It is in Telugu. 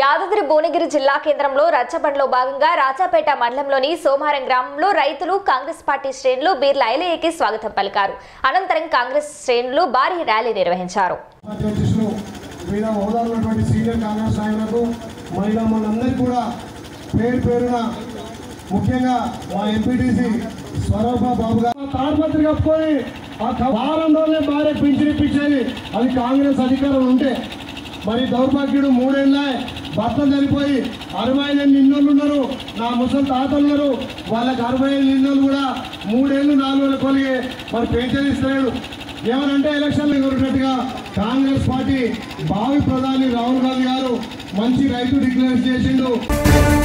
యాదాద్రి భువనగిరి జిల్లా కేంద్రంలో రచ్చబండ్లో భాగంగా రాజాపేట మండలంలోని సోమారం గ్రామంలో రైతులు కాంగ్రెస్ పార్టీ శ్రేణులు బీర్ల ఐలయ్యకి స్వాగతం పలికారు అనంతరం కాంగ్రెస్ శ్రేణులు భారీ ర్యాలీ నిర్వహించారు పార్టీ అధ్యక్షులు వివిధ హోదాలో ఉన్నటువంటి సీనియర్ కాంగ్రెస్ నాయకులకు మహిళా మనందరికీ కూడా పేరు పేరున ముఖ్యంగా మా ఎంపీటీసీ స్వరూప బాబు గారు తాడిపత్రి కప్పుకొని ఆ క- వారం రోజులే భార్య పింఛన్ ఇప్పించేది అది కాంగ్రెస్ అధికారం ఉంటే మరి దౌర్భాగ్యుడు మూడేళ్ళ భర్త చనిపోయి అరవై ఐదు నిన్నోళ్ళు ఉన్నారు నా ముసలి తాతలు ఉన్నారు వాళ్ళకి అరవై ఐదు నిన్నోళ్ళు కూడా మూడేళ్ళు నాలుగు వేల కొలిగి మరి పెన్షన్ ఇస్తలేడు ఏమనంటే ఎలక్షన్లు కోరినట్టుగా కాంగ్రెస్ పార్టీ భావి ప్రధాని రాహుల్ గాంధీ గారు మంచి రైతు డిక్లేర్ చేసిండు